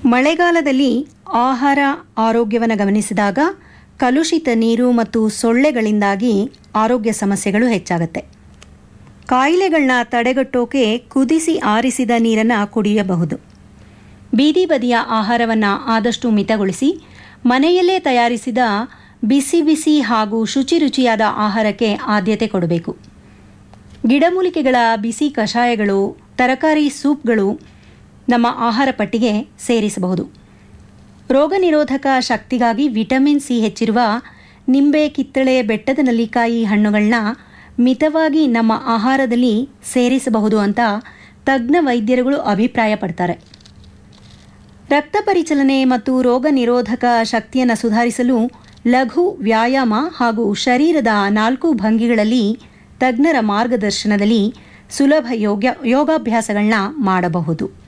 ಮಳೆಗಾಲದಲ್ಲಿ ಆಹಾರ ಆರೋಗ್ಯವನ್ನು ಗಮನಿಸಿದಾಗ ಕಲುಷಿತ ನೀರು ಮತ್ತು ಸೊಳ್ಳೆಗಳಿಂದಾಗಿ ಆರೋಗ್ಯ ಸಮಸ್ಯೆಗಳು ಹೆಚ್ಚಾಗುತ್ತೆ ಕಾಯಿಲೆಗಳನ್ನ ತಡೆಗಟ್ಟೋಕೆ ಕುದಿಸಿ ಆರಿಸಿದ ನೀರನ್ನು ಕುಡಿಯಬಹುದು ಬೀದಿ ಬದಿಯ ಆಹಾರವನ್ನು ಆದಷ್ಟು ಮಿತಗೊಳಿಸಿ ಮನೆಯಲ್ಲೇ ತಯಾರಿಸಿದ ಬಿಸಿ ಬಿಸಿ ಹಾಗೂ ಶುಚಿ ರುಚಿಯಾದ ಆಹಾರಕ್ಕೆ ಆದ್ಯತೆ ಕೊಡಬೇಕು ಗಿಡಮೂಲಿಕೆಗಳ ಬಿಸಿ ಕಷಾಯಗಳು ತರಕಾರಿ ಸೂಪ್ಗಳು ನಮ್ಮ ಆಹಾರ ಪಟ್ಟಿಗೆ ಸೇರಿಸಬಹುದು ರೋಗ ನಿರೋಧಕ ಶಕ್ತಿಗಾಗಿ ವಿಟಮಿನ್ ಸಿ ಹೆಚ್ಚಿರುವ ನಿಂಬೆ ಕಿತ್ತಳೆ ಬೆಟ್ಟದ ನೆಲ್ಲಿಕಾಯಿ ಹಣ್ಣುಗಳನ್ನ ಮಿತವಾಗಿ ನಮ್ಮ ಆಹಾರದಲ್ಲಿ ಸೇರಿಸಬಹುದು ಅಂತ ತಜ್ಞ ವೈದ್ಯರುಗಳು ಅಭಿಪ್ರಾಯಪಡ್ತಾರೆ ರಕ್ತ ಪರಿಚಲನೆ ಮತ್ತು ರೋಗ ನಿರೋಧಕ ಶಕ್ತಿಯನ್ನು ಸುಧಾರಿಸಲು ಲಘು ವ್ಯಾಯಾಮ ಹಾಗೂ ಶರೀರದ ನಾಲ್ಕು ಭಂಗಿಗಳಲ್ಲಿ ತಜ್ಞರ ಮಾರ್ಗದರ್ಶನದಲ್ಲಿ ಸುಲಭ ಯೋಗ ಯೋಗಾಭ್ಯಾಸಗಳನ್ನ ಮಾಡಬಹುದು